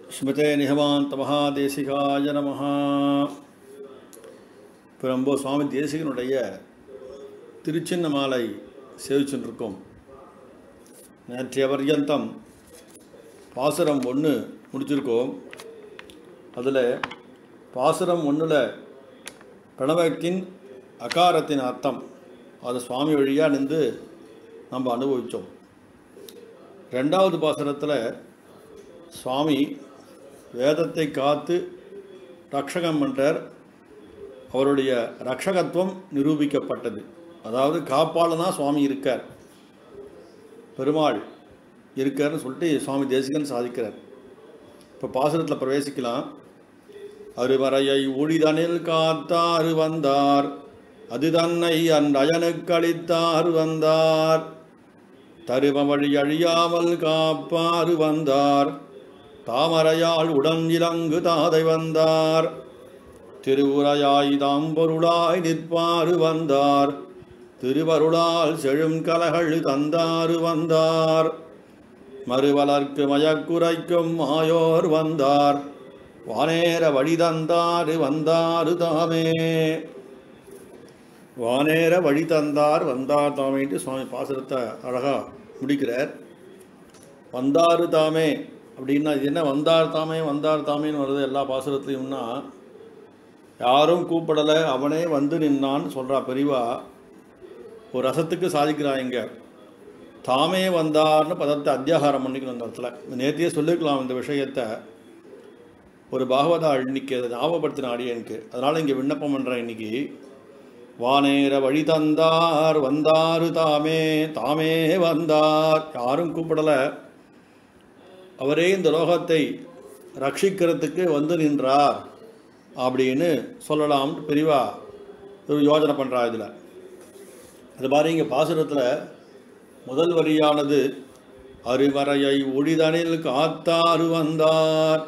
ஸ்மிருதே நிகமாந்த மகாதேசிகாய நமஹ இப்போ ரொம்ப சுவாமி தேசிகனுடைய திருச்சின்ன மாலை சேவிச்சுருக்கோம் நேற்றைய பர்யந்தம் பாசுரம் ஒன்று முடிச்சிருக்கோம் அதில் பாசுரம் ஒன்றில் பிரணவத்தின் அகாரத்தின் அர்த்தம் அது சுவாமி வழியாக நின்று நம்ம அனுபவித்தோம் ரெண்டாவது பாசுரத்தில் சுவாமி வேதத்தை காத்து ரக்ஷகம் பண்ணுறார் அவருடைய ரக்ஷகத்துவம் நிரூபிக்கப்பட்டது அதாவது காப்பாளனா சுவாமி இருக்கார் பெருமாள் இருக்கார்னு சொல்லிட்டு சுவாமி தேசிகன் சாதிக்கிறார் இப்போ பாசுரத்தில் பிரவேசிக்கலாம் அருவரையை ஒளிதனில் காத்தாறு வந்தார் அது தன்னை அன்றயனுக்கு அளித்தார் வந்தார் தரும வழி அழியாமல் காப்பாறு வந்தார் தாமரையால் உடன் இலங்கு தாதை வந்தார் திருவுரையாய் தாம்பொருளாய் நிற்பாறு வந்தார் திருவருளால் செழும் கலகள் தந்தாறு வந்தார் மறுவலர்க்கு மயக்குரைக்கும் மாயோர் வந்தார் வானேர வழி தந்தாறு வந்தாறு தாமே வானேர வழி தந்தார் வந்தார் தாமேன்ட்டு சுவாமி பாசுரத்தை அழகாக முடிக்கிறார் வந்தாரு தாமே அப்படின்னா இது என்ன வந்தார் தாமே வந்தார் தாமேன்னு வருது எல்லா பாசுரத்துலையும்னா யாரும் கூப்பிடலை அவனே வந்து நின்னான்னு சொல்கிறா பெரியவா ஒரு ரசத்துக்கு சாதிக்கிறா இங்க தாமே வந்தார்னு பதத்தை அத்தியாகாரம் பண்ணிக்கணும் அந்த இடத்துல நேத்தியே சொல்லிருக்கலாம் இந்த விஷயத்தை ஒரு பாகவதா இன்னைக்கு அதை ஞாபகப்படுத்தின அடியனுக்கு அதனால் இங்கே விண்ணப்பம் பண்ணுறேன் இன்னைக்கு வானேர வழி தந்தார் வந்தாரு தாமே தாமே வந்தார் யாரும் கூப்பிடலை அவரே இந்த லோகத்தை ரட்சிக்கிறதுக்கு வந்து நின்றார் அப்படின்னு சொல்லலாம் பெரியவா ஒரு யோஜனை பண்ணுறா இதில் அது மாதிரி இங்கே பாசுரத்தில் முதல் வரியானது அருவரையை ஒளிதனில் காத்தாறு வந்தார்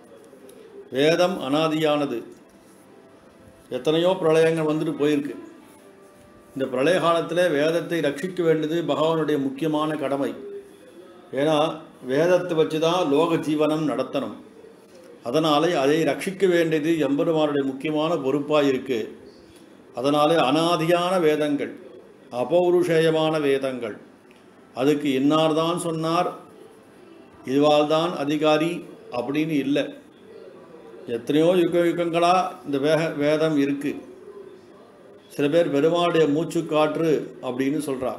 வேதம் அனாதியானது எத்தனையோ பிரளயங்கள் வந்துட்டு போயிருக்கு இந்த பிரளய காலத்தில் வேதத்தை ரட்சிக்க வேண்டியது பகவானுடைய முக்கியமான கடமை ஏன்னா வேதத்தை வச்சு தான் லோக ஜீவனம் நடத்தணும் அதனாலே அதை ரட்சிக்க வேண்டியது எம்பெருமானுடைய முக்கியமான பொறுப்பாக இருக்குது அதனாலே அனாதியான வேதங்கள் அபௌருஷேயமான வேதங்கள் அதுக்கு இன்னார் தான் சொன்னார் இதுவால் தான் அதிகாரி அப்படின்னு இல்லை எத்தனையோ யுக யுகங்களாக இந்த வேக வேதம் இருக்குது சில பேர் பெருமாளுடைய மூச்சு காற்று அப்படின்னு சொல்கிறா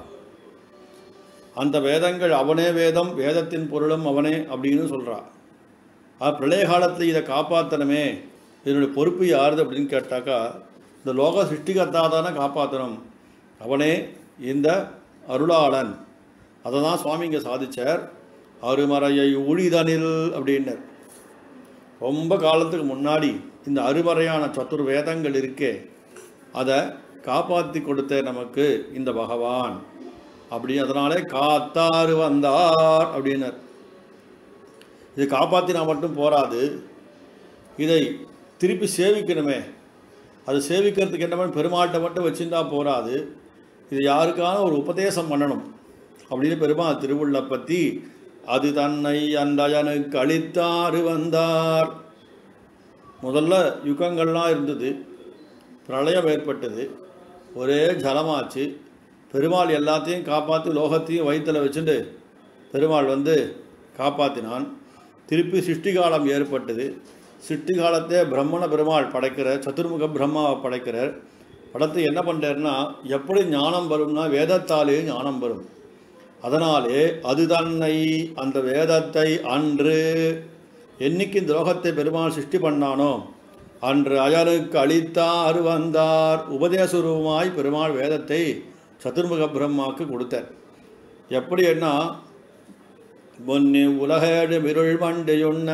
அந்த வேதங்கள் அவனே வேதம் வேதத்தின் பொருளும் அவனே அப்படின்னு சொல்கிறா ஆ பிரளய காலத்தில் இதை காப்பாற்றணுமே இதனுடைய பொறுப்பு யாருது அப்படின்னு கேட்டாக்கா இந்த லோக சிருஷ்டிகர்த்தா தானே காப்பாற்றணும் அவனே இந்த அருளாளன் அதை தான் சுவாமி இங்கே சாதிச்சார் அருமறையை ஊழிதனில் அப்படின்னர் ரொம்ப காலத்துக்கு முன்னாடி இந்த அருமறையான சத்துர் வேதங்கள் இருக்கே அதை காப்பாற்றி கொடுத்த நமக்கு இந்த பகவான் அப்படி அதனாலே காத்தாறு வந்தார் அப்படின்னர் இது காப்பாற்றினா மட்டும் போராது இதை திருப்பி சேவிக்கணுமே அது சேவிக்கிறதுக்கு என்ன பண்ண பெருமாட்டை மட்டும் வச்சுருந்தா போராது இது யாருக்கான ஒரு உபதேசம் பண்ணணும் அப்படின்னு பெருமாள் திருவுள்ள பற்றி அது தன்னை அந்தயனுக்கு அளித்தாறு வந்தார் முதல்ல யுகங்கள்லாம் இருந்தது பிரளயம் ஏற்பட்டது ஒரே ஜலமாச்சு பெருமாள் எல்லாத்தையும் காப்பாற்றி லோகத்தையும் வயிற்றில் வச்சுட்டு பெருமாள் வந்து காப்பாற்றினான் திருப்பி சிருஷ்டி காலம் ஏற்பட்டது சிருஷ்டி காலத்தே பிரம்மண பெருமாள் படைக்கிறார் சதுர்முக பிரம்மாவை படைக்கிறார் படத்தை என்ன பண்ணுறாருன்னா எப்படி ஞானம் வரும்னா வேதத்தாலே ஞானம் வரும் அதனாலே அது தன்னை அந்த வேதத்தை அன்று என்னைக்கு இந்த லோகத்தை பெருமாள் சிருஷ்டி பண்ணானோ அன்று அயலுக்கு அளித்தார் வந்தார் உபதேசரூபமாய் பெருமாள் வேதத்தை சதுர்முக பிரம்மாவுக்கு கொடுத்தார் எப்படி என்ன பொன்னி உலகேடு மிருள் மண்டையுண்ண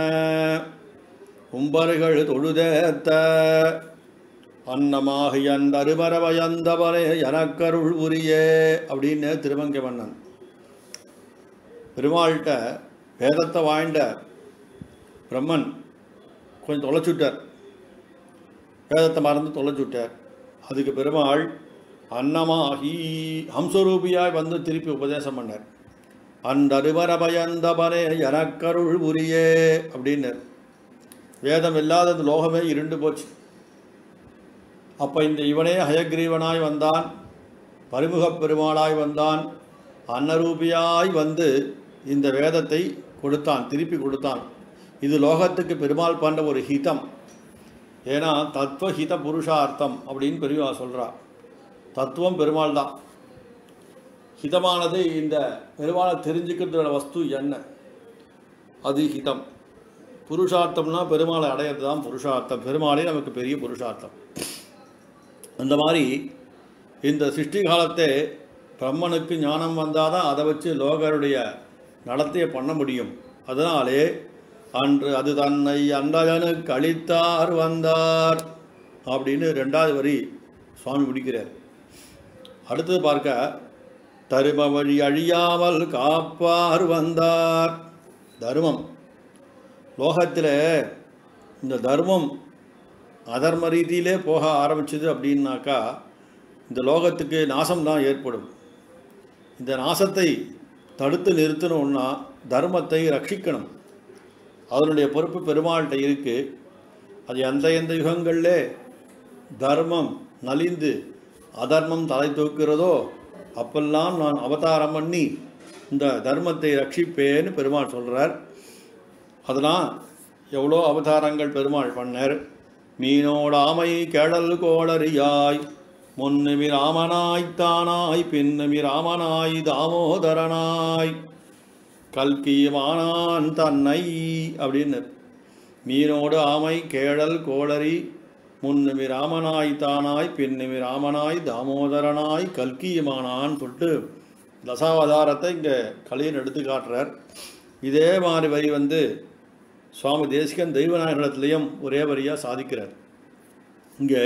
உம்பர்கள் தொழுதேத்த அன்னமாகி அந்த அருமரவயந்தவரே எனக்கருள் உரியே அப்படின்னு திருமங்கை மன்னன் பெருமாள்கிட்ட வேதத்தை வாழ்ந்த பிரம்மன் கொஞ்சம் தொலைச்சுட்டார் வேதத்தை மறந்து தொலைச்சுட்டார் அதுக்கு பெருமாள் அன்னமாகி ஹம்சரூபியாய் வந்து திருப்பி உபதேசம் பண்ணார் அந்தருவர பயந்தவனே எனக்கருள் உரியே அப்படின்னார் வேதம் இல்லாத இந்த லோகமே இருண்டு போச்சு அப்போ இந்த இவனே ஹயக்ரீவனாய் வந்தான் பரிமுகப் பெருமாளாய் வந்தான் அன்னரூபியாய் வந்து இந்த வேதத்தை கொடுத்தான் திருப்பி கொடுத்தான் இது லோகத்துக்கு பெருமாள் பண்ண ஒரு ஹிதம் ஏன்னா தத்துவ ஹித புருஷார்த்தம் அப்படின்னு பெரியவா சொல்றா தத்துவம் பெருமாள் தான் ஹிதமானது இந்த பெருமாளை தெரிஞ்சுக்கிறதோட வஸ்து என்ன அது ஹிதம் புருஷார்த்தம்னா பெருமாளை அடையிறது தான் புருஷார்த்தம் பெருமாளே நமக்கு பெரிய புருஷார்த்தம் அந்த மாதிரி இந்த சிருஷ்டி காலத்தை பிரம்மனுக்கு ஞானம் வந்தால் தான் அதை வச்சு லோகருடைய நடத்தையை பண்ண முடியும் அதனாலே அன்று அது தன்னை அண்டகனுக்கு அளித்தார் வந்தார் அப்படின்னு ரெண்டாவது வரி சுவாமி முடிக்கிறார் அடுத்தது பார்க்க தரும வழி அழியாமல் காப்பார் வந்தார் தர்மம் லோகத்தில் இந்த தர்மம் அதர்ம ரீதியிலே போக ஆரம்பிச்சது அப்படின்னாக்கா இந்த லோகத்துக்கு நாசம்தான் ஏற்படும் இந்த நாசத்தை தடுத்து நிறுத்தணும்னா தர்மத்தை ரட்சிக்கணும் அதனுடைய பொறுப்பு பெருமாள்கிட்ட இருக்கு அது எந்த எந்த யுகங்களிலே தர்மம் நலிந்து அதர்மம் தலை தூக்கிறதோ அப்பெல்லாம் நான் அவதாரம் பண்ணி இந்த தர்மத்தை ரட்சிப்பேன்னு பெருமாள் சொல்கிறார் அதெல்லாம் எவ்வளோ அவதாரங்கள் பெருமாள் பண்ணார் மீனோடாமை கேடல் கோளரியாய் முன்னுமி ராமனாய் தானாய் பின்னுமி ராமனாய் தாமோதரனாய் கல்கியமானான் தன்னை அப்படின்னு மீனோடு ஆமை கேழல் கோளரி முன்னுமி ராமனாய் தானாய் பின்னுமி ராமனாய் தாமோதரனாய் கல்கியமானான் சொல்லிட்டு தசாவதாரத்தை இங்கே கலையன் எடுத்து காட்டுறார் இதே மாதிரி வரி வந்து சுவாமி தேசிகன் தெய்வநாயகத்திலையும் ஒரே வரியாக சாதிக்கிறார் இங்கே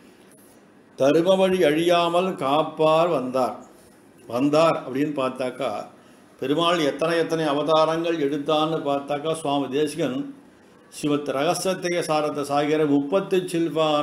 தரும வழி அழியாமல் காப்பார் வந்தார் வந்தார் அப்படின்னு பார்த்தாக்கா பெருமாள் எத்தனை எத்தனை அவதாரங்கள் எடுத்தான்னு பார்த்தாக்கா சுவாமி தேசிகன் சிவத் ரகசியத்தைய சாரத்தை சாகிற முப்பத்து சில்பான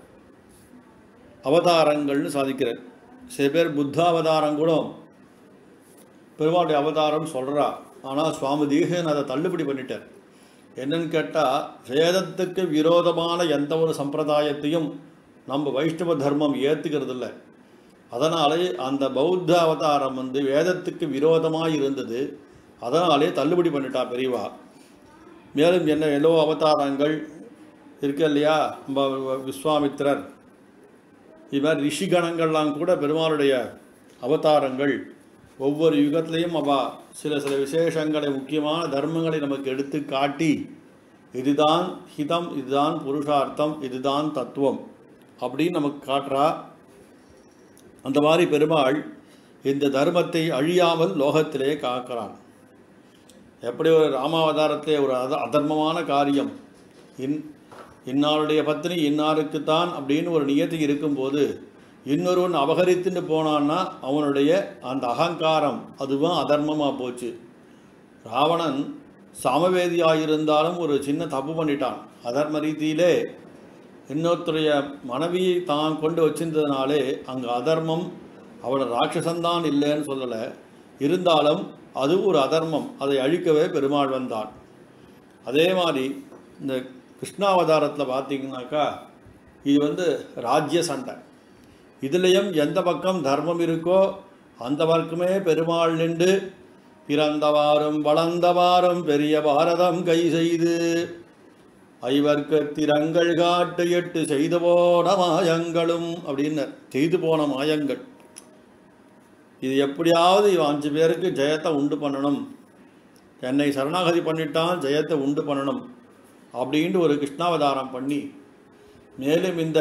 அவதாரங்கள்னு சாதிக்கிறார் சில பேர் புத்த அவதாரம் கூட பெருமாளுடைய அவதாரம் சொல்கிறா ஆனால் சுவாமி தீகன் அதை தள்ளுபடி பண்ணிட்டார் என்னன்னு கேட்டால் வேதத்துக்கு விரோதமான எந்த ஒரு சம்பிரதாயத்தையும் நம்ம வைஷ்ணவ தர்மம் ஏற்றுக்கிறது இல்லை அதனாலே அந்த பௌத்த அவதாரம் வந்து வேதத்துக்கு விரோதமாக இருந்தது அதனாலே தள்ளுபடி பண்ணிட்டா பெரியவா மேலும் என்ன எல்லோ அவதாரங்கள் இருக்கு இல்லையா நம்ம விஸ்வாமித்திரர் இது மாதிரி ரிஷிகணங்கள்லாம் கூட பெருமாளுடைய அவதாரங்கள் ஒவ்வொரு யுகத்திலையும் அவ சில சில விசேஷங்களை முக்கியமான தர்மங்களை நமக்கு எடுத்து காட்டி இதுதான் ஹிதம் இதுதான் புருஷார்த்தம் இதுதான் தத்துவம் அப்படின்னு நமக்கு காட்டுறா அந்த மாதிரி பெருமாள் இந்த தர்மத்தை அழியாமல் லோகத்திலே காக்கிறான் எப்படி ஒரு ராமாவதாரத்திலே ஒரு அத அதர்மமான காரியம் இன் இன்னாருடைய பத்னி இன்னாருக்குத்தான் அப்படின்னு ஒரு நியதி இருக்கும்போது இன்னொருவன் அபகரித்துட்டு போனான்னா அவனுடைய அந்த அகங்காரம் அதுவும் அதர்மமாக போச்சு ராவணன் சாமவேதியாக இருந்தாலும் ஒரு சின்ன தப்பு பண்ணிட்டான் அதர்ம ரீதியிலே இன்னொருத்தருடைய மனைவியை தான் கொண்டு வச்சிருந்ததுனாலே அங்கே அதர்மம் அவளை ராட்சசந்தான் இல்லைன்னு சொல்லலை இருந்தாலும் அது ஒரு அதர்மம் அதை அழிக்கவே பெருமாள் வந்தான் அதே மாதிரி இந்த கிருஷ்ணாவதாரத்தில் பார்த்தீங்கன்னாக்கா இது வந்து ராஜ்ய சண்டை இதுலேயும் எந்த பக்கம் தர்மம் இருக்கோ அந்த பக்கமே பெருமாள் நின்று பிறந்தவாறும் வளர்ந்தவாறும் பெரிய பாரதம் கை செய்து ஐவர்க்கு திறங்கள் காட்டு எட்டு செய்து போன மாயங்களும் அப்படின்னு செய்து போன மாயங்கள் இது எப்படியாவது இவன் அஞ்சு பேருக்கு ஜெயத்தை உண்டு பண்ணணும் என்னை சரணாகதி பண்ணிட்டான் ஜெயத்தை உண்டு பண்ணணும் அப்படின்ட்டு ஒரு கிருஷ்ணாவதாரம் பண்ணி மேலும் இந்த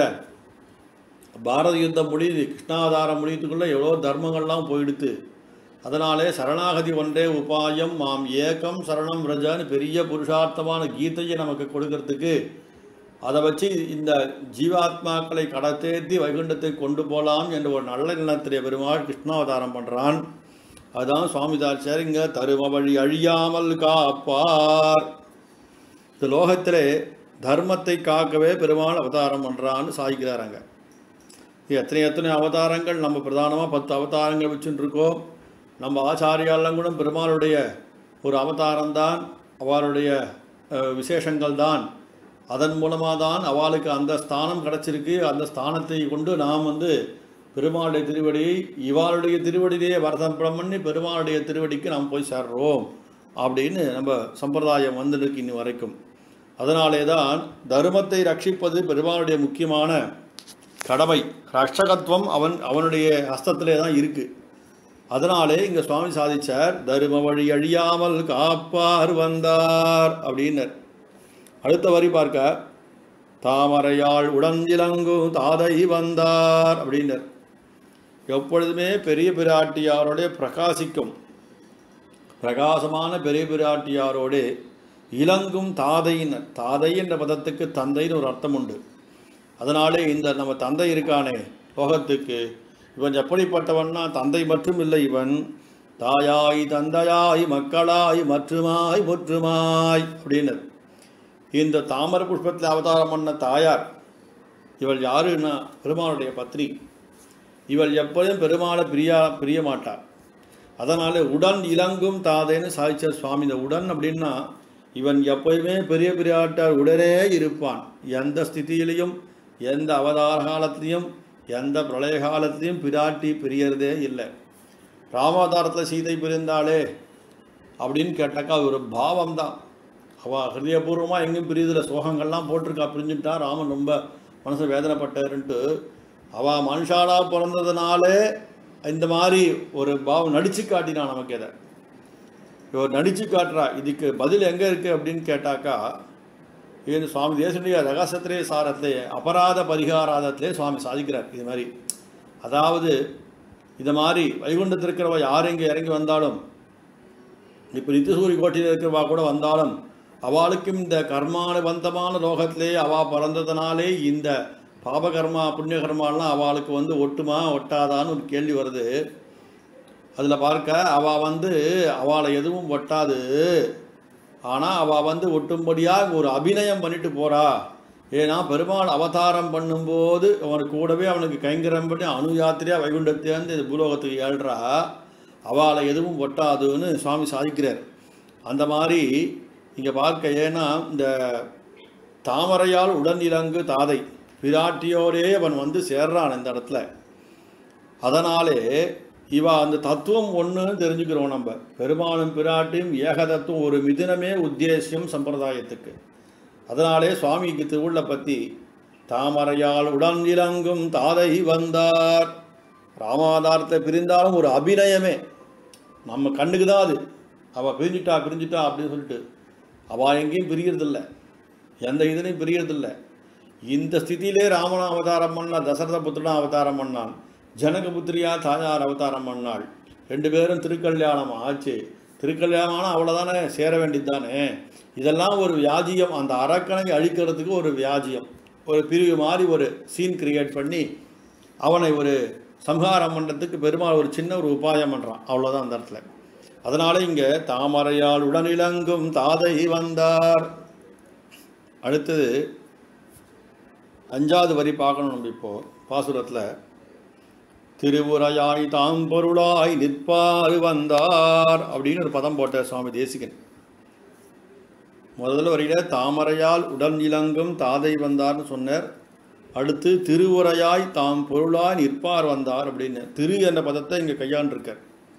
பாரத யுத்தம் முடியுது கிருஷ்ணாவதாரம் முடியத்துக்குள்ளே எவ்வளோ தர்மங்கள்லாம் போயிடுத்து அதனாலே சரணாகதி ஒன்றே உபாயம் மாம் ஏகம் சரணம் ரஜான்னு பெரிய புருஷார்த்தமான கீதையை நமக்கு கொடுக்கறதுக்கு அதை வச்சு இந்த ஜீவாத்மாக்களை கடத்தேத்தி வைகுண்டத்தை கொண்டு போகலாம் என்ற ஒரு நல்ல எண்ணத்திலே பெருமாள் கிருஷ்ணாவதாரம் பண்ணுறான் அதுதான் சுவாமி தாச்சாரிங்க தரும வழி அழியாமல் காப்பார் இந்த லோகத்திலே தர்மத்தை காக்கவே பெருமாள் அவதாரம் பண்ணுறான்னு சாய்க்கிறாருங்க எத்தனை எத்தனை அவதாரங்கள் நம்ம பிரதானமாக பத்து அவதாரங்கள் வச்சுட்டு இருக்கோம் நம்ம ஆச்சாரியாலாம் கூட பெருமாளுடைய ஒரு அவதாரம் தான் அவருடைய அஹ், விசேஷங்கள் தான் அதன் மூலமாக தான் அவளுக்கு அந்த ஸ்தானம் கிடச்சிருக்கு அந்த ஸ்தானத்தை கொண்டு நாம் வந்து பெருமாளுடைய திருவடியை இவாளுடைய திருவடியிலேயே வரதம்பரம் பண்ணி பெருமாளுடைய திருவடிக்கு நாம் போய் சேர்றோம் அப்படின்னு நம்ம சம்பிரதாயம் வந்துருக்கு இன்னி வரைக்கும் அதனாலே தான் தர்மத்தை ரட்சிப்பது பெருமாளுடைய முக்கியமான கடமை ரட்சகத்துவம் அவன் அவனுடைய ஹஸ்தத்திலே தான் இருக்குது அதனாலே இங்கே சுவாமி சாதிச்சார் தரும வழி அழியாமல் காப்பார் வந்தார் அப்படின்னர் அடுத்த வரி பார்க்க தாமரையாள் உடஞ்சிலங்கும் தாதை வந்தார் அப்படின்னர் எப்பொழுதுமே பெரிய பிராட்டியாரோட பிரகாசிக்கும் பிரகாசமான பெரிய பிராட்டியாரோடு இலங்கும் தாதையினர் தாதை என்ற பதத்துக்கு தந்தைன்னு ஒரு அர்த்தம் உண்டு அதனாலே இந்த நம்ம தந்தை இருக்கானே லோகத்துக்கு இவன் எப்படிப்பட்டவன்னா தந்தை மட்டும் இல்லை இவன் தாயாய் தந்தையாய் மக்களாய் மற்றுமாய் முற்றுமாய் அப்படின்னர் இந்த தாமர புஷ்பத்தில் அவதாரம் பண்ண தாயார் இவள் யாருன்னா பெருமாளுடைய பத்னி இவள் எப்பொழுதும் பெருமாளை பிரியா பிரிய மாட்டார் அதனால உடன் இலங்கும் தாதைன்னு சாதிச்சார் சுவாமி இந்த உடன் அப்படின்னா இவன் எப்போதுமே பெரிய பிரியாட்டார் உடனே இருப்பான் எந்த ஸ்திதியிலையும் எந்த அவதார காலத்திலையும் எந்த பிரளய காலத்திலையும் பிராட்டி பிரியறதே இல்லை ராமாவதாரத்தில் சீதை பிரிந்தாளே அப்படின்னு கேட்டாக்கா அது ஒரு பாவம் தான் அவள் ஹிருதயபூர்வமாக எங்கேயும் பிரியுதில்ல சோகங்கள்லாம் போட்டிருக்கா பிரிஞ்சுட்டா ராமன் ரொம்ப மனசு வேதனைப்பட்டாருன்ட்டு அவள் மனுஷாலா பிறந்ததுனாலே இந்த மாதிரி ஒரு பாவம் நடிச்சு காட்டினான் நமக்கு இதை இவர் நடிச்சு காட்டுறா இதுக்கு பதில் எங்கே இருக்குது அப்படின்னு கேட்டாக்கா இது சுவாமி தேசனுடைய ரகசியத்திலே சாரத்திலே அபராத பரிகாராதத்திலே சுவாமி சாதிக்கிறார் இது மாதிரி அதாவது இது மாதிரி வைகுண்டத்தில் இருக்கிறவ யார் இங்கே இறங்கி வந்தாலும் இப்போ நித்தியசூரி கோட்டையில் இருக்கிறவா கூட வந்தாலும் அவளுக்கும் இந்த கர்மானுபந்தமான லோகத்திலே அவள் பிறந்ததுனாலே இந்த பாபகர்மா புண்ணியகர்மாலாம் அவளுக்கு வந்து ஒட்டுமா ஒட்டாதான்னு ஒரு கேள்வி வருது அதில் பார்க்க அவள் வந்து அவளை எதுவும் ஒட்டாது ஆனால் அவள் வந்து ஒட்டும்படியாக ஒரு அபிநயம் பண்ணிட்டு போகிறா ஏன்னா பெருமாள் அவதாரம் பண்ணும்போது அவனுக்கு கூடவே அவனுக்கு கைங்கரம் பண்ணி அணு யாத்திரையாக வைகுண்டத்தேர்ந்து இந்த பூலோகத்துக்கு ஏழ்றா அவளை எதுவும் ஒட்டாதுன்னு சுவாமி சாதிக்கிறார் அந்த மாதிரி இங்கே பார்க்க ஏன்னா இந்த தாமரையால் உடன் இலங்கு தாதை பிராட்டியோரே அவன் வந்து சேர்றான் இந்த இடத்துல அதனாலே இவ அந்த தத்துவம் ஒன்றுன்னு தெரிஞ்சுக்கிறோம் நம்ம பெருமாளும் பிராட்டியும் ஏக தத்துவம் ஒரு மிதுனமே உத்தேசியம் சம்பிரதாயத்துக்கு அதனாலே சுவாமிக்கு திருவுள்ள பற்றி தாமரையால் உடன் இலங்கும் தாதை வந்தார் ராமாதாரத்தை பிரிந்தாலும் ஒரு அபிநயமே நம்ம கண்ணுக்கு தான் அது அவள் பிரிஞ்சுட்டா பிரிஞ்சுட்டா அப்படின்னு சொல்லிட்டு அவள் எங்கேயும் பிரியறதில்ல எந்த இதுலையும் பிரியறதில்ல இந்த ஸ்திதியிலே ராமன் அவதாரம் பண்ணான் தசரத புத்திரனா அவதாரம் பண்ணான் ஜனகபுத்திரியா தாயார் அவதாரம் பண்ணாள் ரெண்டு பேரும் திருக்கல்யாணம் ஆச்சு திருக்கல்யாணம் ஆனால் அவ்வளோதானே சேர வேண்டியது தானே இதெல்லாம் ஒரு வியாஜியம் அந்த அரக்கனை அழிக்கிறதுக்கு ஒரு வியாஜியம் ஒரு பிரிவு மாதிரி ஒரு சீன் கிரியேட் பண்ணி அவனை ஒரு சம்ஹாரம் பண்ணுறதுக்கு பெருமாள் ஒரு சின்ன ஒரு உபாயம் பண்ணுறான் அவ்வளோதான் அந்த இடத்துல அதனால இங்கே தாமரையால் உடனிலங்கும் தாதை வந்தார் அடுத்தது அஞ்சாவது வரி பார்க்கணும் நம்ம இப்போ பாசுரத்தில் திருவுரையாய் தாம் பொருளாய் நிற்பாறு வந்தார் அப்படின்னு ஒரு பதம் போட்ட சுவாமி தேசிகன் முதல்ல வரையில தாமரையால் உடன் இலங்கும் தாதை வந்தார்னு சொன்னார் அடுத்து திருவுரையாய் தாம் பொருளாய் நிற்பார் வந்தார் அப்படின்னு திரு என்ற பதத்தை இங்கே கையாண்டிருக்கார்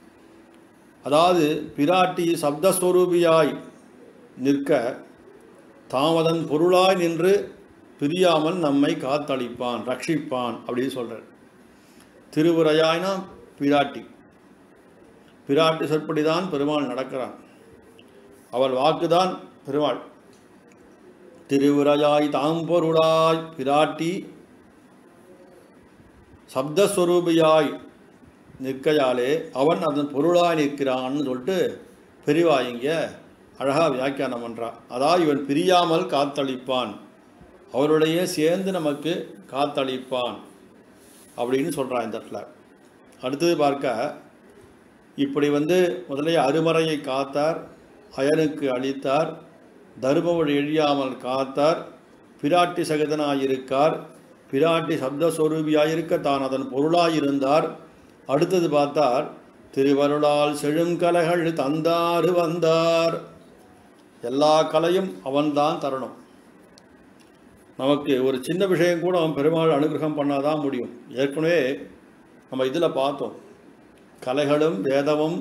அதாவது பிராட்டி சப்தஸ்வரூபியாய் நிற்க தாமதன் பொருளாய் நின்று பிரியாமல் நம்மை காத்தளிப்பான் ரட்சிப்பான் அப்படின்னு சொல்கிறார் திருவுரையாய்னா பிராட்டி பிராட்டி சொற்படி தான் பெருமாள் நடக்கிறான் அவள் வாக்குதான் பெருமாள் திருவுரையாய் தாம் பொருளாய் பிராட்டி சப்தஸ்வரூபியாய் நிற்கையாலே அவன் அதன் பொருளாய் நிற்கிறான்னு சொல்லிட்டு பெரிவா இங்க அழகாக வியாக்கியானம் பண்ணுறான் அதாவது இவன் பிரியாமல் காத்தளிப்பான் அவருடைய சேர்ந்து நமக்கு காத்தளிப்பான் அப்படின்னு சொல்கிறான் இந்த இடத்துல அடுத்தது பார்க்க இப்படி வந்து முதலே அருமறையை காத்தார் அயனுக்கு அளித்தார் தருமவழி எழியாமல் காத்தார் பிராட்டி சகிதனாயிருக்கார் பிராட்டி சப்தஸ்வரூபியாயிருக்க தான் அதன் பொருளாயிருந்தார் அடுத்தது பார்த்தார் திருவருளால் செழுங்கலைகள் தந்தாறு வந்தார் எல்லா கலையும் அவன்தான் தரணும் நமக்கு ஒரு சின்ன விஷயம் கூட அவன் பெருமாள் அனுகிரகம் பண்ணாதான் முடியும் ஏற்கனவே நம்ம இதில் பார்த்தோம் கலைகளும் வேதமும்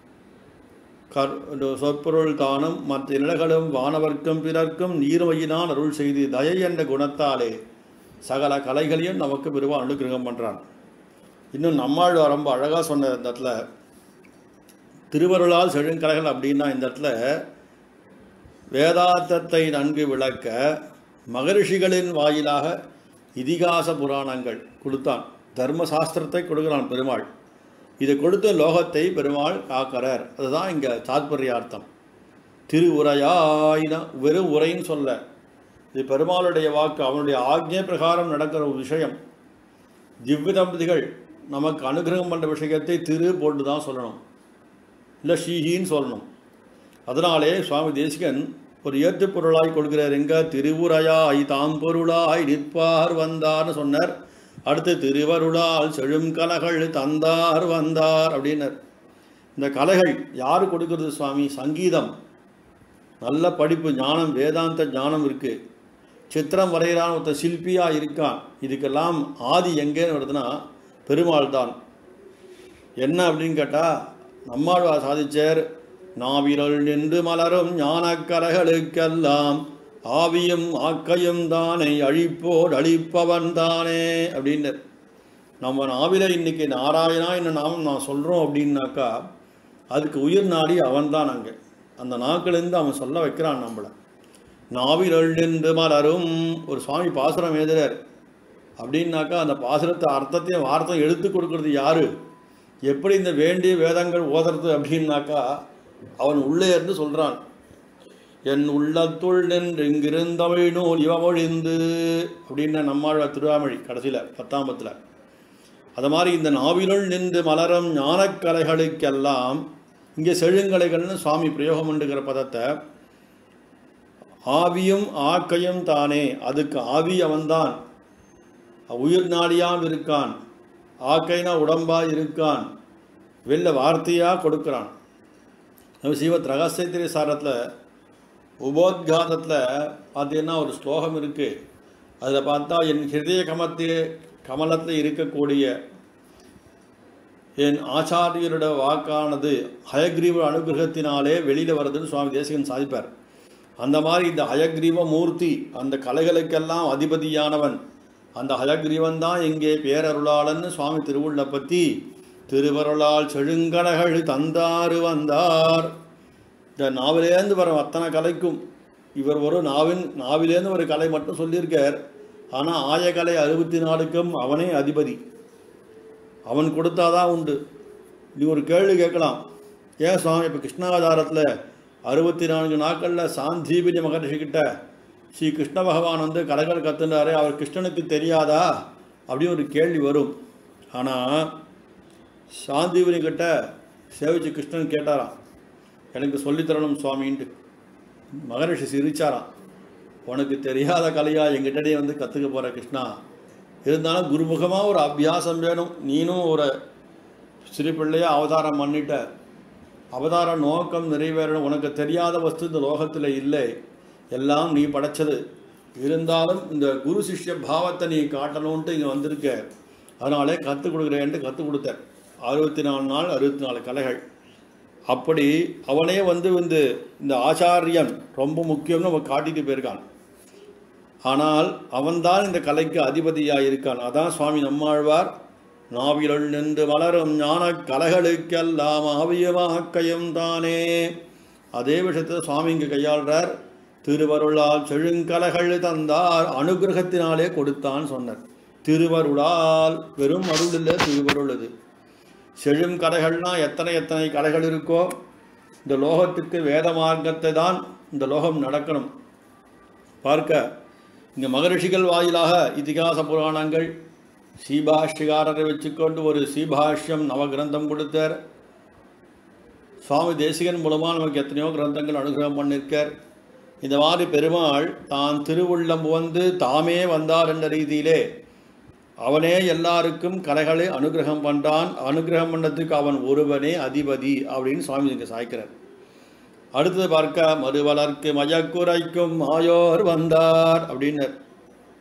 கர் சொற்பொருள் தானும் மற்ற நிலைகளும் வானவர்க்கும் பிறர்க்கும் நீர்மையினான் அருள் செய்து தயை என்ற குணத்தாலே சகல கலைகளையும் நமக்கு பெருமாள் அனுகிரகம் பண்ணுறான் இன்னும் நம்மாழ்வார் ரொம்ப அழகாக சொன்ன இந்த இடத்துல திருவருளால் செழுங்கலைகள் அப்படின்னா இந்த இடத்துல வேதாந்தத்தை நன்கு விளக்க மகரிஷிகளின் வாயிலாக இதிகாச புராணங்கள் கொடுத்தான் தர்ம சாஸ்திரத்தை கொடுக்கிறான் பெருமாள் இதை கொடுத்த லோகத்தை பெருமாள் காக்கிறார் அதுதான் இங்கே தாத்பரியார்த்தம் திரு உரையாயினா வெறும் உரைன்னு சொல்ல இது பெருமாளுடைய வாக்கு அவனுடைய ஆக்ஞை பிரகாரம் நடக்கிற ஒரு விஷயம் திவ்ய தம்பதிகள் நமக்கு அனுகிரகம் பண்ணுற விஷயத்தை திரு போட்டு தான் சொல்லணும் இல்லை ஷீஹின்னு சொல்லணும் அதனாலே சுவாமி தேசிகன் ஒரு ஏற்றுப் பொருளாய் கொடுக்கிறார் எங்க திருவுரையாய் தாம் பொருளாய் நிற்பார் வந்தார்னு சொன்னார் அடுத்து திருவருளால் செழும் கலைகள் தந்தார் வந்தார் அப்படின்னார் இந்த கலைகள் யார் கொடுக்கிறது சுவாமி சங்கீதம் நல்ல படிப்பு ஞானம் வேதாந்த ஞானம் இருக்கு சித்திரம் வரைகிறான் ஒருத்தன் சிற்பியா இருக்கான் இதுக்கெல்லாம் ஆதி எங்கேன்னு வருதுன்னா பெருமாள் தான் என்ன அப்படின்னு கேட்டால் நம்மாழ்வார் சாதிச்சார் நாவிரல் நின்று மலரும் ஞானக்கலைகளுக்கெல்லாம் ஆவியும் ஆக்கையும் தானே அழிப்போர் அழிப்பவன் தானே அப்படின்னர் நம்ம நாவில இன்னைக்கு நாராயணா என்ன நாமம் நான் சொல்கிறோம் அப்படின்னாக்கா அதுக்கு உயிர் நாடி அவன்தான் அங்கே அந்த நாக்கிலிருந்து அவன் சொல்ல வைக்கிறான் நம்மளை நாவிரல் நின்று மலரும் ஒரு சுவாமி பாசுரம் எழுதுறார் அப்படின்னாக்கா அந்த பாசுரத்தை அர்த்தத்தையும் வார்த்தையும் எடுத்து கொடுக்கறது யாரு எப்படி இந்த வேண்டிய வேதங்கள் ஓதுறது அப்படின்னாக்கா அவன் உள்ளே இருந்து சொல்கிறான் என் உள்ளத்துள் நின்று இங்கிருந்தமிழ் நூல் இவமொழிந்து அப்படின்னு நம்மாழ்வார் திருவாமொழி கடைசியில் பத்தாம்பத்தில் அது மாதிரி இந்த நாவினுள் நின்று மலரும் ஞானக்கலைகளுக்கெல்லாம் இங்கே செழுங்கலைகள்னு சுவாமி பிரயோகம் பண்ணுகிற பதத்தை ஆவியும் ஆக்கையும் தானே அதுக்கு ஆவி அவன்தான் உயிர் நாடியாம் இருக்கான் ஆக்கைனா உடம்பாய் இருக்கான் வெளில வார்த்தையாக கொடுக்குறான் சீவத் ரகசியத்திரி சாரத்தில் உபோத்காதத்தில் பார்த்தீங்கன்னா ஒரு ஸ்லோகம் இருக்குது அதில் பார்த்தா என் ஹிருதய கமத்தில் கமலத்தில் இருக்கக்கூடிய என் ஆச்சாரியரோட வாக்கானது ஹயக்ரீவ அனுகிரகத்தினாலே வெளியில் வருதுன்னு சுவாமி தேசிகன் சாதிப்பார் அந்த மாதிரி இந்த ஹயக்ரீவ மூர்த்தி அந்த கலைகளுக்கெல்லாம் அதிபதியானவன் அந்த ஹயக்ரீவன் தான் இங்கே பேரருளாளன்னு சுவாமி திருவுள்ள பற்றி திருவருளால் செழுங்கடகள் தந்தாறு வந்தார் இந்த நாவிலேருந்து வர அத்தனை கலைக்கும் இவர் ஒரு நாவின் நாவிலேருந்து ஒரு கலை மட்டும் சொல்லியிருக்கார் ஆனால் ஆயக்கலை அறுபத்தி நாலுக்கும் அவனே அதிபதி அவன் கொடுத்தாதான் உண்டு நீ ஒரு கேள்வி கேட்கலாம் ஏன் சுவாமி இப்போ கிருஷ்ணாவதாரத்தில் அறுபத்தி நான்கு நாட்களில் சாந்தீபினி மகரிஷிக்கிட்ட ஸ்ரீ கிருஷ்ண பகவான் வந்து கலைகள் கத்துனாரு அவர் கிருஷ்ணனுக்கு தெரியாதா அப்படின்னு ஒரு கேள்வி வரும் ஆனால் சாந்தீபினி கிட்ட சேவிச்சு கிருஷ்ணன் கேட்டாராம் எனக்கு சொல்லித்தரணும் சுவாமின்ட்டு மகரிஷி சிரிச்சாராம் உனக்கு தெரியாத கலையா எங்கிட்டே வந்து கற்றுக்க போகிற கிருஷ்ணா இருந்தாலும் குருமுகமாக ஒரு அபியாசம் வேணும் நீனும் ஒரு சிறு பிள்ளையாக அவதாரம் பண்ணிட்ட அவதார நோக்கம் நிறைவேறணும் உனக்கு தெரியாத வஸ்து இந்த லோகத்தில் இல்லை எல்லாம் நீ படைச்சது இருந்தாலும் இந்த குரு சிஷ்ய பாவத்தை நீ காட்டணுன்ட்டு இங்கே வந்திருக்க அதனாலே கற்றுக் கொடுக்குறேன்ட்டு கற்றுக் கொடுத்த அறுபத்தி நாலு நாள் அறுபத்தி நாலு கலைகள் அப்படி அவனே வந்து வந்து இந்த ஆச்சாரியன் ரொம்ப முக்கியம்னு அவன் காட்டிட்டு போயிருக்கான் ஆனால் அவன்தான் இந்த கலைக்கு அதிபதியாக இருக்கான் அதான் சுவாமி நம்மாழ்வார் நாவிலுள் நின்று வளரும் ஞான கலைகளுக்கெல்லாம் ஆவியமாக்கையும் தானே அதே விஷயத்தை சுவாமி இங்கே கையாளுறார் திருவருளால் செழுங்கலைகள் தந்தார் அனுகிரகத்தினாலே கொடுத்தான் சொன்னார் திருவருளால் வெறும் அருள் இல்லை திருவருள் இது செழும் கலைகள்னா எத்தனை எத்தனை கலைகள் இருக்கோ இந்த லோகத்துக்கு வேத மார்க்கத்தை தான் இந்த லோகம் நடக்கணும் பார்க்க இங்கே மகரிஷிகள் வாயிலாக இதிகாச புராணங்கள் சீபாஷ்யகாரரை வச்சுக்கொண்டு ஒரு சீபாஷ்யம் நவகிரந்தம் கொடுத்தார் சுவாமி தேசிகன் மூலமாக நமக்கு எத்தனையோ கிரந்தங்கள் அனுகிரகம் பண்ணியிருக்கார் இந்த மாதிரி பெருமாள் தான் திருவுள்ளம் வந்து தாமே வந்தார் என்ற ரீதியிலே அவனே எல்லாருக்கும் கலைகளை அனுகிரகம் பண்ணுறான் அனுகிரகம் பண்ணதுக்கு அவன் ஒருவனே அதிபதி அப்படின்னு சுவாமி இங்கே சாய்க்கிறார் அடுத்தது பார்க்க மறுவலர்க்கு மயக்குறைக்கும் மாயோர் வந்தார் அப்படின்னர்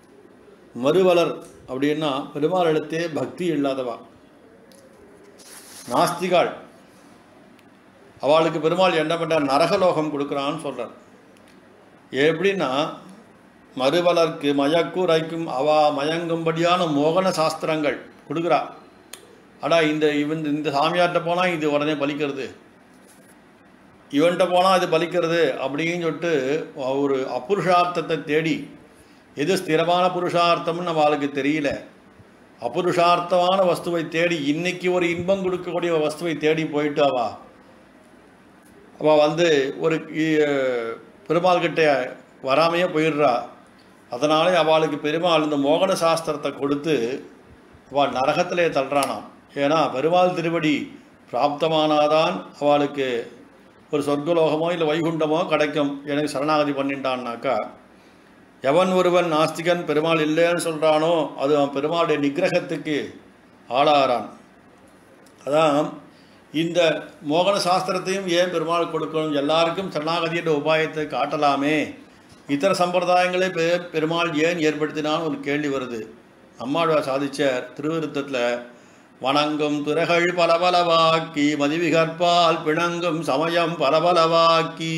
மறுவலர் அப்படின்னா பெருமாளிடத்தே பக்தி இல்லாதவா நாஸ்திகாள் அவளுக்கு பெருமாள் என்ன பண்ணுறார் நரகலோகம் கொடுக்குறான்னு சொல்கிறார் எப்படின்னா மறுவலர்க்கு மயக்குரைக்கும் அவா மயங்கும்படியான மோகன சாஸ்திரங்கள் கொடுக்குறா அடா இந்த இவன் இந்த சாமியார்கிட்ட போனால் இது உடனே பலிக்கிறது இவன்கிட்ட போனால் இது பலிக்கிறது அப்படின்னு சொல்லிட்டு ஒரு அப்புருஷார்த்தத்தை தேடி எது ஸ்திரமான புருஷார்த்தம்னு அவளுக்கு தெரியல அபுருஷார்த்தமான வஸ்துவை தேடி இன்னைக்கு ஒரு இன்பம் கொடுக்கக்கூடிய வஸ்துவை தேடி போயிட்டு அவா அவள் வந்து ஒரு இ- பெருமாள் கிட்ட வராமையே போயிடுறா அதனாலே அவளுக்கு பெருமாள் இந்த மோகன சாஸ்திரத்தை கொடுத்து அவள் நரகத்திலே தள்ளுறானாம் ஏன்னா பெருமாள் திருவடி பிராப்தமானாதான் அவளுக்கு ஒரு சொர்க்கலோகமோ இல்லை வைகுண்டமோ கிடைக்கும் எனக்கு சரணாகதி பண்ணிட்டான்னாக்கா எவன் ஒருவன் நாஸ்திகன் பெருமாள் இல்லைன்னு சொல்கிறானோ அது அவன் பெருமாளுடைய நிக்கிரகத்துக்கு ஆளாகிறான் அதான் இந்த மோகன சாஸ்திரத்தையும் ஏன் பெருமாள் கொடுக்கணும் எல்லாருக்கும் சரணாகதி என்ற உபாயத்தை காட்டலாமே இதர சம்பிரதாயங்களை பெ பெருமாள் ஏன் ஏற்படுத்தினான்னு ஒரு கேள்வி வருது அம்மாடுவா சாதிச்ச திருவிருத்தத்தில் வணங்கும் துறைகள் பலபலவாக்கி மதிவிகற்பால் பிணங்கும் சமயம் பலபலவாக்கி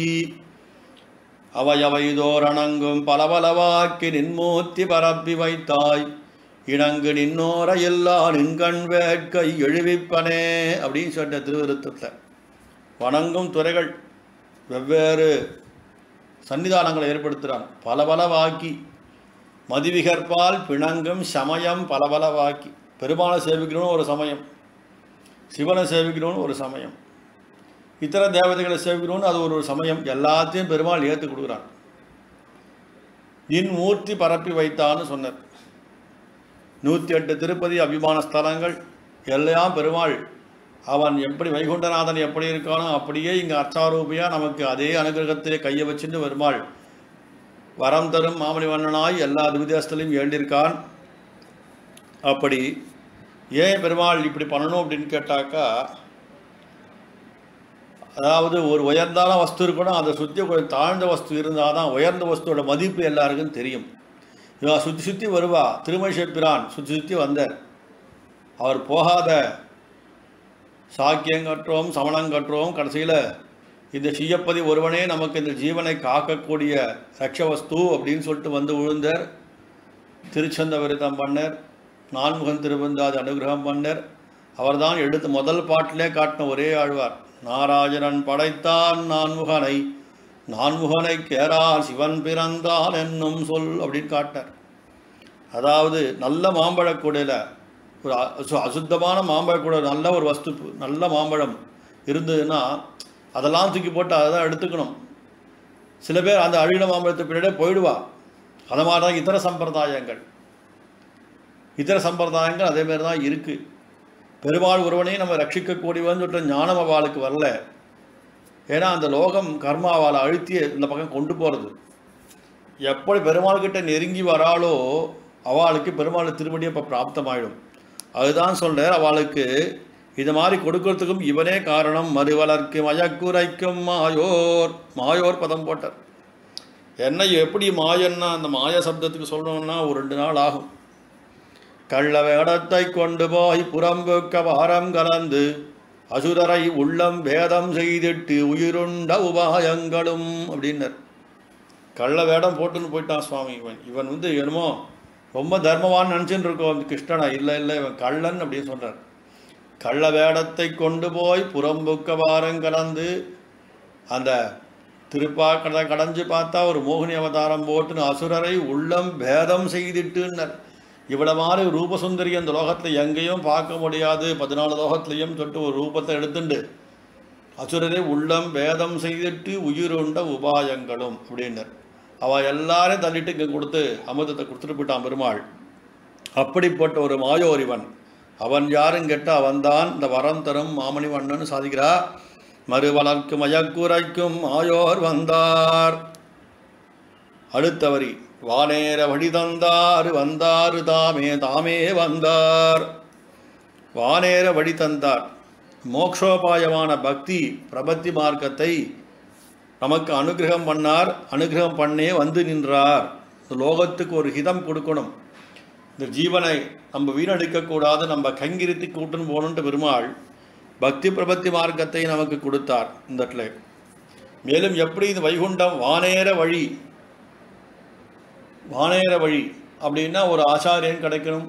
அவையவைதோரணங்கும் பலபலவாக்கி நின்மூர்த்தி பரப்பி வைத்தாய் இணங்கு நின்னோர எல்லா நின்கண் வேட்கை எழுவிப்பனே அப்படின்னு சொன்ன திருவிருத்தத்தில் வணங்கும் துறைகள் வெவ்வேறு சன்னிதானங்களை ஏற்படுத்துகிறான் பலபலவாக்கி மதிவிகற்பால் பிணங்கும் சமயம் பலபலவாக்கி பெருமாளை சேவிக்கணும்னு ஒரு சமயம் சிவனை சேவிக்கணும்னு ஒரு சமயம் இத்தர தேவதைகளை சேவிக்கணும்னு அது ஒரு சமயம் எல்லாத்தையும் பெருமாள் ஏற்று கொடுக்குறான் இன் மூர்த்தி பரப்பி வைத்தான்னு சொன்னார் நூற்றி எட்டு திருப்பதி அபிமான ஸ்தலங்கள் எல்லாம் பெருமாள் அவன் எப்படி வைகுண்டநாதன் எப்படி இருக்கானோ அப்படியே இங்கே அர்ச்சாரூபியாக நமக்கு அதே அனுகிரகத்திலே கையை வச்சுட்டு பெருமாள் வரம் தரும் மாமணி வண்ணனாய் எல்லா திவிதேசத்திலையும் ஏண்டிருக்கான் அப்படி ஏன் பெருமாள் இப்படி பண்ணணும் அப்படின்னு கேட்டாக்கா அதாவது ஒரு உயர்ந்தான வஸ்து இருக்கணும் அதை சுற்றி கொஞ்சம் தாழ்ந்த வஸ்து இருந்தால் தான் உயர்ந்த வஸ்துவோட மதிப்பு எல்லாருக்கும் தெரியும் இவன் சுற்றி சுற்றி வருவா திருமஷப்பிரான் சுற்றி சுற்றி வந்தார் அவர் போகாத சாக்கியம் கற்றோம் சமணம் கற்றோம் கடைசியில் இந்த செய்யப்பதி ஒருவனே நமக்கு இந்த ஜீவனை காக்கக்கூடிய ரக்ஷவஸ்து அப்படின்னு சொல்லிட்டு வந்து விழுந்தார் திருச்சந்த விரதம் பண்ணர் நான்முகன் திருவந்தாது அனுகிரகம் பண்ணர் அவர்தான் எடுத்து முதல் பாட்டிலே காட்டின ஒரே ஆழ்வார் நாராயணன் படைத்தான் நான்முகனை நான்முகனை கேரால் சிவன் பிறந்தான் என்னும் சொல் அப்படின்னு காட்டினார் அதாவது நல்ல மாம்பழக்கூடையில் ஒரு அ- சு- அசுத்தமான மாம்பழக்கூட நல்ல ஒரு வஸ்து நல்ல மாம்பழம் இருந்ததுன்னா அதெல்லாம் தூக்கி போட்டு அதை தான் எடுத்துக்கணும் சில பேர் அந்த அழின மாம்பழத்தை பின்னாடியே போயிடுவா அது மாதிரி தான் இதர சம்பிரதாயங்கள் இதர சம்பிரதாயங்கள் அதே மாதிரி தான் இருக்குது பெருமாள் ஒருவனையும் நம்ம ரட்சிக்கக்கூடியவன் சொல்லிட்டு ஞானம் அவளுக்கு வரல ஏன்னா அந்த லோகம் கர்மா அவளை அழுத்தி இந்த பக்கம் கொண்டு போகிறது எப்படி பெருமாள் கிட்ட நெருங்கி வராளோ அவளுக்கு பெருமாள் திருவடியை இப்போ பிராப்தமாயிடும் அதுதான் சொல்றார் அவளுக்கு இது மாதிரி கொடுக்கறதுக்கும் இவனே காரணம் மறுவலர்க்கு மயக்குரைக்கும் மாயோர் மாயோர் பதம் போட்டார் என்ன எப்படி மாயன்னா அந்த மாய சப்தத்துக்கு சொல்லணும்னா ஒரு ரெண்டு நாள் ஆகும் கள்ள வேடத்தை கொண்டு போய் புறம்புக்க வாரம் கலந்து அசுரரை உள்ளம் வேதம் செய்திட்டு உயிருண்ட உபாயங்களும் அப்படின்னர் கள்ள வேடம் போட்டுன்னு போயிட்டான் சுவாமி இவன் இவன் வந்து என்னமோ ரொம்ப தர்மவான் நினச்சின்னு இருக்கோம் கிருஷ்ணனா இல்லை இல்லை இவன் கள்ளன் அப்படின்னு சொல்றார் கள்ள வேடத்தை கொண்டு போய் புறம்புக்க வாரம் கலந்து அந்த திருப்பா கட கடைஞ்சு பார்த்தா ஒரு மோகினி அவதாரம் போட்டுன்னு அசுரரை உள்ளம் பேதம் செய்திட்டுன்னர் இவ்வளவு மாதிரி ரூபசுந்தரி அந்த லோகத்தில் எங்கேயும் பார்க்க முடியாது பதினாலு லோகத்திலையும் சொல்லிட்டு ஒரு ரூபத்தை எடுத்துண்டு அசுரரை உள்ளம் வேதம் செய்திட்டு உயிருண்ட உபாயங்களும் அப்படின்னர் அவ எல்லாரையும் தள்ளிட்டு இங்கே கொடுத்து அமிர்தத்தை கொடுத்துட்டு போயிட்டான் பெருமாள் அப்படிப்பட்ட ஒரு மாயோர் இவன் அவன் யாரும் கெட்ட அவன்தான் இந்த வரம் தரும் மாமணி வண்ணன் சாதிக்கிறா மறுவளர்க்கு மயக்குரைக்கும் மாயோர் வந்தார் அடுத்த வரி வானேர வழி தந்தார் வந்தாரு தாமே தாமே வந்தார் வானேர வழி தந்தார் மோக்ஷோபாயமான பக்தி பிரபத்தி மார்க்கத்தை நமக்கு அனுகிரகம் பண்ணார் அனுகிரகம் பண்ணே வந்து நின்றார் இந்த லோகத்துக்கு ஒரு ஹிதம் கொடுக்கணும் இந்த ஜீவனை நம்ம வீணடிக்கக்கூடாது நம்ம கைங்கிருத்தி கூட்டுன்னு போகணுன்ட்டு பெருமாள் பக்தி பிரபத்தி மார்க்கத்தை நமக்கு கொடுத்தார் இந்த இடத்துல மேலும் எப்படி இந்த வைகுண்டம் வானேற வழி வானேற வழி அப்படின்னா ஒரு ஆச்சாரியன் கிடைக்கணும்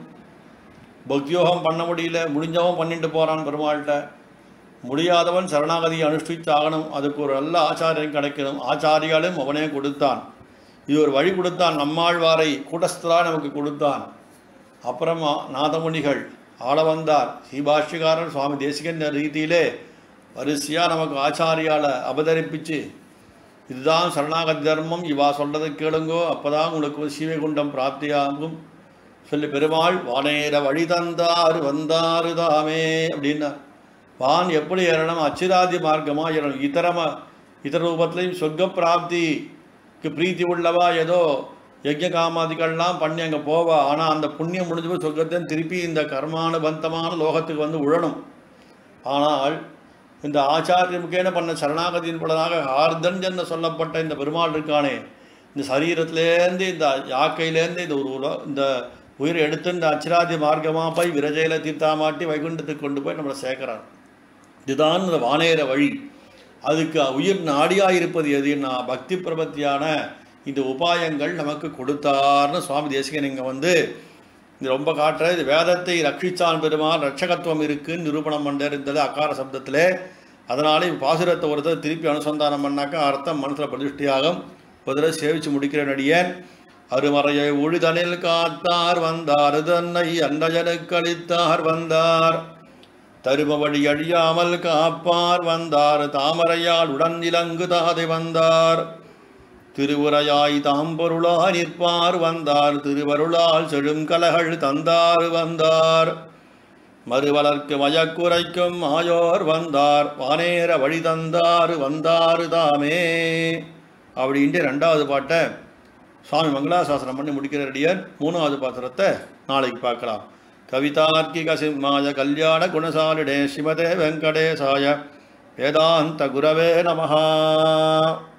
பக்தியோகம் பண்ண முடியல முடிஞ்சவன் பண்ணிட்டு போகிறான் பெருமாள்கிட்ட முடியாதவன் சரணாகதி அனுஷ்டிச்சாகணும் அதுக்கு ஒரு நல்ல ஆச்சாரியன் கிடைக்கணும் ஆச்சாரியாலும் அவனே கொடுத்தான் இது ஒரு வழி கொடுத்தான் நம்மாழ்வாரை கூட்டஸ்தரா நமக்கு கொடுத்தான் அப்புறமா நாதமுனிகள் ஆள வந்தார் ஸ்ரீபாஷ்யக்காரர் சுவாமி தேசிகன் ரீதியிலே வரிசையாக நமக்கு ஆச்சாரியால அவதரிப்பிச்சு இதுதான் சரணாகதி தர்மம் இவா சொல்றதை கேளுங்கோ அப்பதான் உங்களுக்கு சீவைகுண்டம் பிராப்தியாகும் சொல்லி பெருமாள் வானேற வழி தந்தார் வந்தாரு தாமே அப்படின்னா வான் எப்படி ஏறணும் அச்சிராதி மார்க்கமா ஏறணும் இதரம இதர ரூபத்திலையும் சொர்க்க பிராப்திக்கு பிரீத்தி உள்ளவா ஏதோ யஜ்ய காமாதிகள்லாம் பண்ணி அங்கே போவா ஆனால் அந்த புண்ணியம் முடிஞ்சு போய் சொர்க்கத்தையும் திருப்பி இந்த கர்மானுபந்தமான லோகத்துக்கு வந்து உழணும் ஆனால் இந்த ஆச்சாரியமுக்கேன பண்ண சரணாகதியின் பலனாக ஆர்தன் என்று சொல்லப்பட்ட இந்த பெருமாள் இருக்கானே இந்த சரீரத்திலேருந்து இந்த யாக்கையிலேருந்து இந்த ஒரு உல- இந்த உயிரை எடுத்து இந்த அச்சிராதி மார்க்கமாக போய் விரஜையில தீர்த்தாமாட்டி வைகுண்டத்துக்கு கொண்டு போய் நம்மளை சேர்க்கிறார் இதுதான் இந்த வானேற வழி அதுக்கு உயிர் நாடியாக இருப்பது எதுன்னா பக்தி பிரபத்தியான இந்த உபாயங்கள் நமக்கு கொடுத்தார்னு சுவாமி தேசிகன் இங்கே வந்து இது ரொம்ப காட்டுற இது வேதத்தை ரட்சிச்சான் பெருமாள் ரட்சகத்துவம் இருக்குன்னு நிரூபணம் பண்ணார் இருந்தது அகார சப்தத்திலே அதனால இப்ப பாசுரத்தை ஒருத்தர் திருப்பி அனுசந்தானம் பண்ணாக்கா அர்த்தம் மனசில் பிரதிஷ்டியாகும் பதில சேவிச்சு முடிக்கிற நடிகன் அருமறையை உழிதனில் காத்தார் வந்தார் தன்னை அன்னஜனுக்கு அளித்தார் வந்தார் தரும வழி அழியாமல் காப்பார் வந்தார் தாமரையால் உடன் இலங்கு தாதை வந்தார் திருவுரையாய் தாம்பொருளா நிற்பார் வந்தார் திருவருளால் செழும் கலகள் தந்தார் வந்தார் மறுவலர்க்கு மயக்குரைக்கும் ஆயோர் வந்தார் வானேற வழி தந்தார் வந்தார் தாமே அப்படின்ட்டு ரெண்டாவது பாட்டை சுவாமி மங்களாசாசனம் பண்ணி முடிக்கிற ரெடியர் மூணாவது பாத்திரத்தை நாளைக்கு பார்க்கலாம் கவிதார்க்கிக சிம்மாய கல்யாண குணசாலிடே ஸ்ரீமதே வெங்கடேசாய வேதாந்த குரவே நமஹா